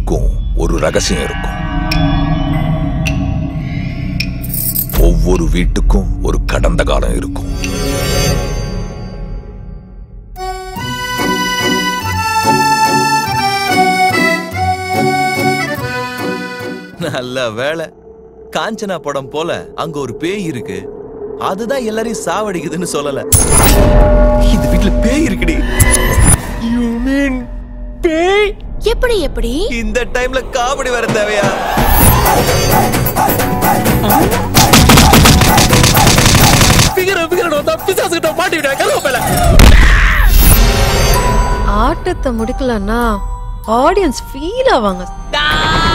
வீட்டுக்கும் ஒரு ரகசியம் இருக்கும் ஒவ்வொரு வீட்டுக்கும் ஒரு கடந்த காலம் இருக்கும் நல்ல வேலை காஞ்சனா படம் போல அங்க ஒரு பேய் இருக்கு அதுதான் எல்லாரையும் சாவடிக்குதுன்னு சொல்லல இந்த வீட்ல பேய் இருக்குடி யூ மீன் பேய் எப்படி எப்படி இந்த டைம்ல காமெடி வர தேவையா பிகர பிகர வந்தா பிசாசு கிட்ட மாட்டிக்கிட்டா கதவு மேல ஆட்டத்தை முடிக்கலன்னா ஆடியன்ஸ் ஃபீல் ஆவாங்க